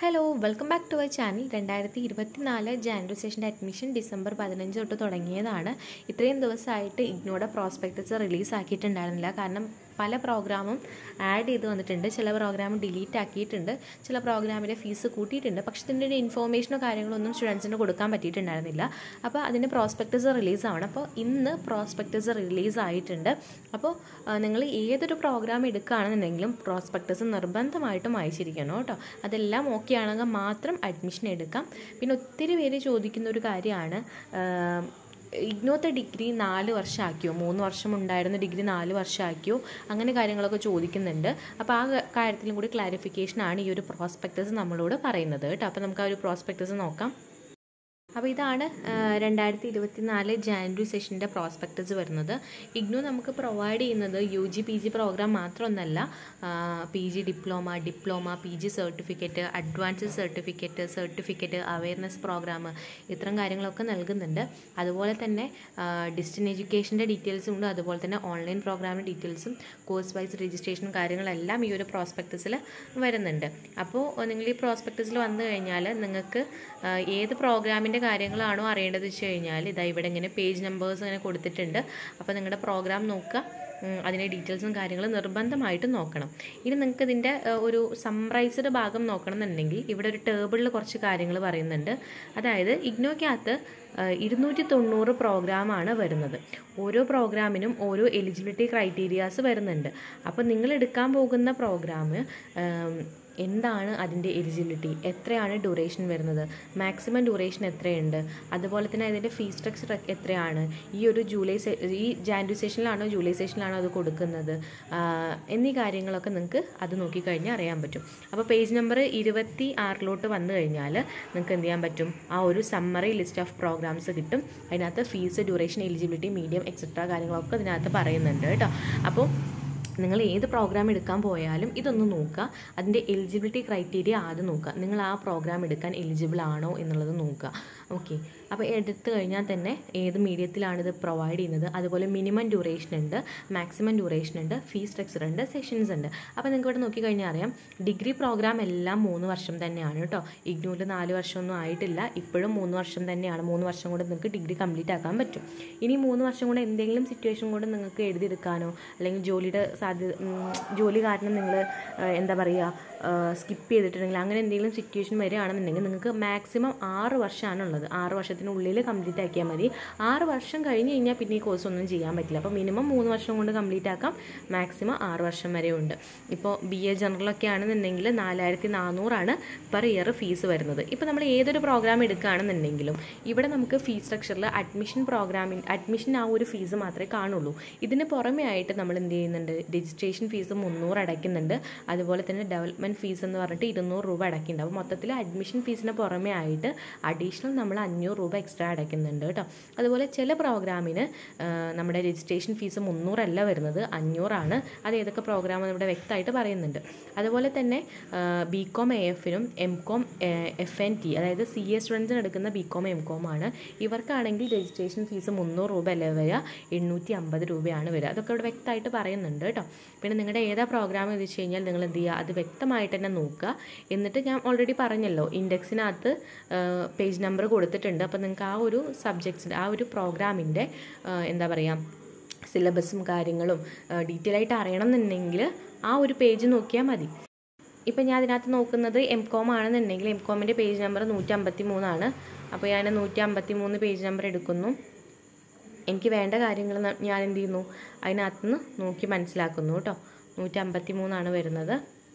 hello welcome back to our channel രണ്ടായിരത്തി ഇരുപത്തിനാല് January സെഷൻ്റെ admission December പതിനഞ്ച് തൊട്ട് തുടങ്ങിയതാണ് ഇത്രയും ദിവസമായിട്ട് ഇഗ്നോയുടെ പ്രോസ്പെക്ടസ് റിലീസ് ആക്കിയിട്ടുണ്ടായിരുന്നില്ല കാരണം പല പ്രോഗ്രാമും ആഡ് ചെയ്ത് വന്നിട്ടുണ്ട് ചില പ്രോഗ്രാം ഡിലീറ്റ് ആക്കിയിട്ടുണ്ട് ചില പ്രോഗ്രാമിലെ ഫീസ് കൂട്ടിയിട്ടുണ്ട് പക്ഷേ ഇതിൻ്റെ ഒരു ഇൻഫോർമേഷനോ കാര്യങ്ങളോ ഒന്നും സ്റ്റുഡൻസിന് കൊടുക്കാൻ പറ്റിയിട്ടുണ്ടായിരുന്നില്ല അപ്പോൾ അതിൻ്റെ പ്രോസ്പെക്ടസ് റിലീസ് ആവണം അപ്പോൾ ഇന്ന് പ്രോസ്പെക്ടസ് റിലീസ് ആയിട്ടുണ്ട് അപ്പോൾ നിങ്ങൾ ഏതൊരു പ്രോഗ്രാം എടുക്കുകയാണെന്നുണ്ടെങ്കിലും പ്രോസ്പെക്ടസ് നിർബന്ധമായിട്ടും അയച്ചിരിക്കണം കേട്ടോ അതെല്ലാം ഓക്കെ ആണെങ്കിൽ മാത്രം അഡ്മിഷൻ എടുക്കാം പിന്നെ ഒത്തിരി പേര് ചോദിക്കുന്ന ഒരു കാര്യമാണ് ഇഗ്നോത്തെ ഡിഗ്രി നാല് വർഷമാക്കിയോ മൂന്ന് വർഷം ഉണ്ടായിരുന്ന ഡിഗ്രി നാല് വർഷമാക്കിയോ അങ്ങനെ കാര്യങ്ങളൊക്കെ ചോദിക്കുന്നുണ്ട് അപ്പോൾ ആ കാര്യത്തിലും കൂടി ക്ലാരിഫിക്കേഷനാണ് ഈ ഒരു പ്രോസ്പെക്ടസ് നമ്മളോട് പറയുന്നത് കേട്ടോ അപ്പോൾ നമുക്ക് ആ ഒരു പ്രോസ്പെക്ടസ് നോക്കാം അപ്പോൾ ഇതാണ് രണ്ടായിരത്തി ഇരുപത്തിനാല് ജാനുവരി സെഷൻ്റെ പ്രോസ്പെക്ടസ് വരുന്നത് ഇഗ്നു നമുക്ക് പ്രൊവൈഡ് ചെയ്യുന്നത് U G P G program മാത്രമൊന്നല്ല P G diploma diploma P G certificate advance certificate certificate awareness program ഇത്തരം കാര്യങ്ങളൊക്കെ നൽകുന്നുണ്ട് അതുപോലെ തന്നെ ഡിസ്റ്റൻസ് എഡ്യൂക്കേഷൻ്റെ ഡീറ്റെയിൽസും ഉണ്ട് അതുപോലെ തന്നെ ഓൺലൈൻ പ്രോഗ്രാമിൻ്റെ ഡീറ്റെയിൽസും കോഴ്സ് വൈസ് രജിസ്ട്രേഷനും കാര്യങ്ങളെല്ലാം ഈ ഒരു പ്രോസ്പെക്ടസിൽ വരുന്നുണ്ട് അപ്പോൾ നിങ്ങൾ ഈ പ്രോസ്പെക്ടസിൽ വന്നു കഴിഞ്ഞാൽ നിങ്ങൾക്ക് ഏത് പ്രോഗ്രാമിൻ്റെ കാര്യങ്ങളാണോ അറിയേണ്ടത് വെച്ച് കഴിഞ്ഞാൽ ഇതാ ഇവിടെ ഇങ്ങനെ പേജ് നമ്പേഴ്സ് ഇങ്ങനെ കൊടുത്തിട്ടുണ്ട് അപ്പോൾ നിങ്ങളുടെ പ്രോഗ്രാം നോക്കുക അതിൻ്റെ ഡീറ്റെയിൽസും കാര്യങ്ങളും നിർബന്ധമായിട്ടും നോക്കണം ഇനി നിങ്ങൾക്ക് ഇതിൻ്റെ ഒരു സമ്മറൈസ്ഡ് ഭാഗം നോക്കണം എന്നുണ്ടെങ്കിൽ ഇവിടെ ഒരു ടേബിളിൽ കുറച്ച് കാര്യങ്ങൾ പറയുന്നുണ്ട് അതായത് ഇഗ്നോയ്ക്കകത്ത് ഇരുന്നൂറ്റി തൊണ്ണൂറ് പ്രോഗ്രാമാണ് വരുന്നത് ഓരോ പ്രോഗ്രാമിനും ഓരോ എലിജിബിലിറ്റി ക്രൈറ്റീരിയാസ് വരുന്നുണ്ട് അപ്പോൾ നിങ്ങൾ എടുക്കാൻ പോകുന്ന പ്രോഗ്രാം എന്താണ് അതിൻ്റെ എലിജിബിലിറ്റി എത്രയാണ് ഡ്യൂറേഷൻ വരുന്നത് മാക്സിമം ഡ്യൂറേഷൻ എത്രയുണ്ട് അതുപോലെ തന്നെ അതിൻ്റെ ഫീസ് സ്ട്രക്ചർ എത്രയാണ് ഈ ഒരു ജൂലൈ ഈ ജാനുവരി സെഷനിലാണോ ജൂലൈ സെഷനിലാണോ അത് കൊടുക്കുന്നത് എന്നീ കാര്യങ്ങളൊക്കെ നിങ്ങൾക്ക് അത് നോക്കിക്കഴിഞ്ഞാൽ അറിയാൻ പറ്റും അപ്പോൾ പേജ് നമ്പർ ഇരുപത്തി ആറിലോട്ട് വന്നു കഴിഞ്ഞാൽ നിങ്ങൾക്ക് എന്ത് ചെയ്യാൻ പറ്റും ആ ഒരു സമ്മറി ലിസ്റ്റ് ഓഫ് പ്രോഗ്രാംസ് കിട്ടും അതിനകത്ത് fees duration eligibility medium etcetera കാര്യങ്ങളൊക്കെ ഇതിനകത്ത് പറയുന്നുണ്ട് കേട്ടോ അപ്പോൾ നിങ്ങൾ ഏത് പ്രോഗ്രാം എടുക്കാൻ പോയാലും ഇതൊന്ന് നോക്കുക അതിൻ്റെ എലിജിബിലിറ്റി ക്രൈറ്റീരിയ ആദ്യം നോക്കുക നിങ്ങൾ ആ പ്രോഗ്രാം എടുക്കാൻ എലിജിബിൾ ആണോ എന്നുള്ളത് നോക്കുക ഓക്കെ അപ്പോൾ എടുത്തു കഴിഞ്ഞാൽ തന്നെ ഏത് മീഡിയത്തിലാണ് ഇത് പ്രൊവൈഡ് ചെയ്യുന്നത് അതുപോലെ മിനിമം ഡ്യൂറേഷൻ ഉണ്ട് മാക്സിമം ഡ്യൂറേഷൻ ഉണ്ട് ഫീസ് സ്ട്രക്ചർ ഉണ്ട് സെഷൻസ് ഉണ്ട് അപ്പോൾ നിങ്ങൾക്ക് ഇവിടെ നോക്കിക്കഴിഞ്ഞാൽ അറിയാം ഡിഗ്രി പ്രോഗ്രാം എല്ലാം മൂന്ന് വർഷം തന്നെയാണ് കേട്ടോ ഇഗ്നൂരിൽ നാല് വർഷമൊന്നും ആയിട്ടില്ല ഇപ്പോഴും മൂന്ന് വർഷം തന്നെയാണ് മൂന്ന് വർഷം കൊണ്ട് നിങ്ങൾക്ക് ഡിഗ്രി കംപ്ലീറ്റ് ആക്കാൻ പറ്റും ഇനി മൂന്ന് വർഷം കൊണ്ട് എന്തെങ്കിലും സിറ്റുവേഷൻ കൊണ്ട് നിങ്ങൾക്ക് എഴുതിയെടുക്കാനോ അല്ലെങ്കിൽ ജോലിയുടെ സാധ്യത ജോലി കാരണം നിങ്ങൾ എന്താ പറയുക സ്കിപ്പ് ചെയ്തിട്ടുണ്ടെങ്കിൽ അങ്ങനെ എന്തെങ്കിലും സിറ്റുവേഷൻ വരികയാണെന്നുണ്ടെങ്കിൽ നിങ്ങൾക്ക് മാക്സിമം ആറ് വർഷമാണുള്ളത് ആറ് വർഷത്തിനുള്ളിൽ കംപ്ലീറ്റ് ആക്കിയാൽ മതി ആറ് വർഷം കഴിഞ്ഞ് കഴിഞ്ഞാൽ പിന്നെ ഈ കോഴ്സ് ഒന്നും ചെയ്യാൻ പറ്റില്ല അപ്പോൾ മിനിമം മൂന്ന് വർഷം കൊണ്ട് കംപ്ലീറ്റ് ആക്കാം മാക്സിമം ആറ് വർഷം വരെ ഉണ്ട് ഇപ്പോൾ ബി എ ജനറലൊക്കെ ആണെന്നുണ്ടെങ്കിൽ നാലായിരത്തി നാനൂറാണ് പെർ ഇയർ ഫീസ് വരുന്നത് ഇപ്പോൾ നമ്മൾ ഏതൊരു പ്രോഗ്രാം എടുക്കുകയാണെന്നുണ്ടെങ്കിലും ഇവിടെ നമുക്ക് ഫീസ് സ്ട്രക്ചറിൽ അഡ്മിഷൻ പ്രോഗ്രാമിൽ അഡ്മിഷൻ ആ ഒരു ഫീസ് മാത്രമേ കാണുള്ളൂ ഇതിന് പുറമേ ആയിട്ട് നമ്മൾ എന്ത് ചെയ്യുന്നുണ്ട് രജിസ്ട്രേഷൻ ഫീസ് മുന്നൂറ് അടയ്ക്കുന്നുണ്ട് അതുപോലെ തന്നെ ഡെവലപ്മെൻറ്റ് ഫീസ് എന്ന് പറഞ്ഞിട്ട് ഇരുന്നൂറ് രൂപ അടയ്ക്കുന്നുണ്ട് അപ്പോൾ മൊത്തത്തിൽ അഡ്മിഷൻ ഫീസിന് പുറമേ ആയിട്ട് അഡീഷണൽ നമ്മൾ അഞ്ഞൂറ് രൂപ എക്സ്ട്രാ അടയ്ക്കുന്നുണ്ട് കേട്ടോ അതുപോലെ ചില പ്രോഗ്രാമിന് നമ്മുടെ രജിസ്ട്രേഷൻ ഫീസ് മുന്നൂറല്ല വരുന്നത് അഞ്ഞൂറാണ് അത് ഏതൊക്കെ പ്രോഗ്രാം ഇവിടെ വ്യക്തമായിട്ട് പറയുന്നുണ്ട് അതുപോലെ തന്നെ ബി കോം എ എഫിനും M com F N T അതായത് സി എ സ്റ്റുഡൻസിന് എടുക്കുന്ന ബി കോം എം കോം ആണ് ഇവർക്കാണെങ്കിൽ രജിസ്ട്രേഷൻ ഫീസ് മുന്നൂറ് രൂപ അല്ല വരിക എണ്ണൂറ്റി അമ്പത് രൂപയാണ് വരിക അതൊക്കെ ഇവിടെ വ്യക്തമായിട്ട് പറയുന്നുണ്ട് കേട്ടോ പിന്നെ നിങ്ങളുടെ ഏതാ പ്രോഗ്രാം എന്ന് വെച്ച് കഴിഞ്ഞാൽ നിങ്ങൾ എന്ത് ചെയ്യുക അത് വ്യക്തമായിട്ട് തന്നെ നോക്കുക എന്നിട്ട് ഞാൻ ഓൾറെഡി പറഞ്ഞല്ലോ ഇൻഡെക്സിനകത്ത് പേജ് നമ്പർ കൊടുത്തിട്ടുണ്ട് അപ്പോൾ നിങ്ങൾക്ക് ആ ഒരു സബ്ജക്ട്സിൻ്റെ ആ ഒരു പ്രോഗ്രാമിൻ്റെ എന്താ പറയുക സിലബസും കാര്യങ്ങളും ഡീറ്റെയിൽ ആയിട്ട് അറിയണം എന്നുണ്ടെങ്കിൽ ആ ഒരു പേജ് നോക്കിയാൽ മതി ഇപ്പം ഞാൻ അതിനകത്ത് നോക്കുന്നത് എം കോം ആണെന്നുണ്ടെങ്കിൽ എം കോമിൻ്റെ പേജ് നമ്പർ നൂറ്റി അമ്പത്തി മൂന്നാണ് അപ്പോൾ ഞാൻ നൂറ്റി അമ്പത്തി മൂന്ന് പേജ് നമ്പർ എടുക്കുന്നു എനിക്ക് വേണ്ട കാര്യങ്ങൾ ഞാൻ എന്ത് ചെയ്യുന്നു അതിനകത്ത് നിന്ന് നോക്കി മനസ്സിലാക്കുന്നു കേട്ടോ നൂറ്റി അമ്പത്തി മൂന്നാണ് വരുന്നത്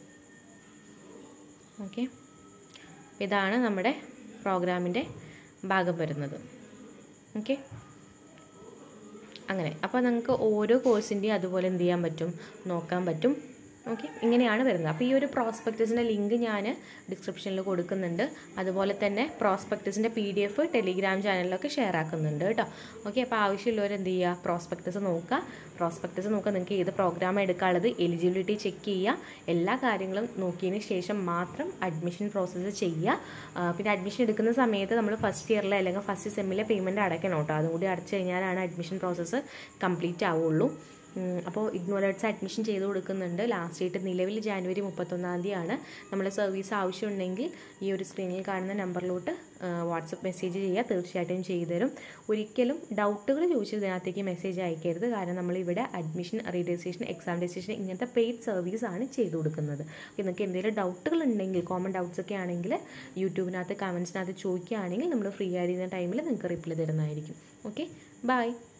ഓക്കെ ഇതാണ് നമ്മുടെ പ്രോഗ്രാമിൻ്റെ ഭാഗം വരുന്നത് ഓക്കെ അങ്ങനെ അപ്പോൾ നിങ്ങൾക്ക് ഓരോ കോഴ്സിൻ്റെയും അതുപോലെ എന്ത് ചെയ്യാൻ പറ്റും നോക്കാൻ പറ്റും ഓക്കെ ഇങ്ങനെയാണ് വരുന്നത് അപ്പോൾ ഈ ഒരു പ്രോസ്പെക്ടസിൻ്റെ ലിങ്ക് ഞാൻ ഡിസ്ക്രിപ്ഷനിൽ കൊടുക്കുന്നുണ്ട് അതുപോലെ തന്നെ പ്രോസ്പെക്ടസിൻ്റെ പി ഡി എഫ് ടെലിഗ്രാം ചാനലിലൊക്കെ ഷെയർ ആക്കുന്നുണ്ട് കേട്ടോ ഓക്കെ അപ്പോൾ ആവശ്യമുള്ളവർ എന്ത് ചെയ്യുക പ്രോസ്പെക്ടസ് നോക്കുക പ്രോസ്പെക്ടസ് നോക്കുക നിങ്ങൾക്ക് ഏത് പ്രോഗ്രാം എടുക്കാനുള്ളത് എലിജിബിലിറ്റി ചെക്ക് ചെയ്യുക എല്ലാ കാര്യങ്ങളും നോക്കിയതിന് ശേഷം മാത്രം അഡ്മിഷൻ പ്രോസസ്സ് ചെയ്യുക പിന്നെ അഡ്മിഷൻ എടുക്കുന്ന സമയത്ത് നമ്മൾ ഫസ്റ്റ് ഇയറിലെ അല്ലെങ്കിൽ ഫസ്റ്റ് സെമ്മിലെ പേയ്മെൻറ്റ് അടയ്ക്കണം കേട്ടോ അതും കൂടി അടച്ചു കഴിഞ്ഞാലാണ് അഡ്മിഷൻ പ്രോസസ്സ് കംപ്ലീറ്റ് ആവുള്ളൂ അപ്പോൾ ഇഗ്നോലേറ്റ്സ് അഡ്മിഷൻ ചെയ്ത് കൊടുക്കുന്നുണ്ട് ലാസ്റ്റ് ഡേറ്റ് നിലവിൽ ജാനുവരി മുപ്പത്തൊന്നാം തീയതിയാണ് നമ്മൾ സർവീസ് ആവശ്യമുണ്ടെങ്കിൽ ഈ ഒരു സ്ക്രീനിൽ കാണുന്ന നമ്പറിലോട്ട് വാട്സപ്പ് മെസ്സേജ് ചെയ്യുക തീർച്ചയായിട്ടും ചെയ്തു തരും ഒരിക്കലും ഡൗട്ടുകൾ ചോദിച്ചത് ഇതിനകത്തേക്ക് മെസ്സേജ് അയക്കരുത് കാരണം നമ്മളിവിടെ അഡ്മിഷൻ റീഡിസേഷൻ എക്സാം രജിസ്ട്രേഷൻ ഇങ്ങനത്തെ പെയ്ഡ് സർവീസ് ആണ് ചെയ്തു കൊടുക്കുന്നത് നിങ്ങൾക്ക് എന്തെങ്കിലും ഡൗട്ടുകൾ ഉണ്ടെങ്കിൽ കോമൺ ഡൗട്ട്സ് ഒക്കെ ആണെങ്കിൽ യൂട്യൂബിനകത്ത് കമൻസിനകത്ത് ചോദിക്കുകയാണെങ്കിൽ നമ്മൾ ഫ്രീ ആയിരിക്കുന്ന ടൈമിൽ നിങ്ങൾക്ക് റിപ്ലൈ തരുന്നതായിരിക്കും ഓക്കെ ബൈ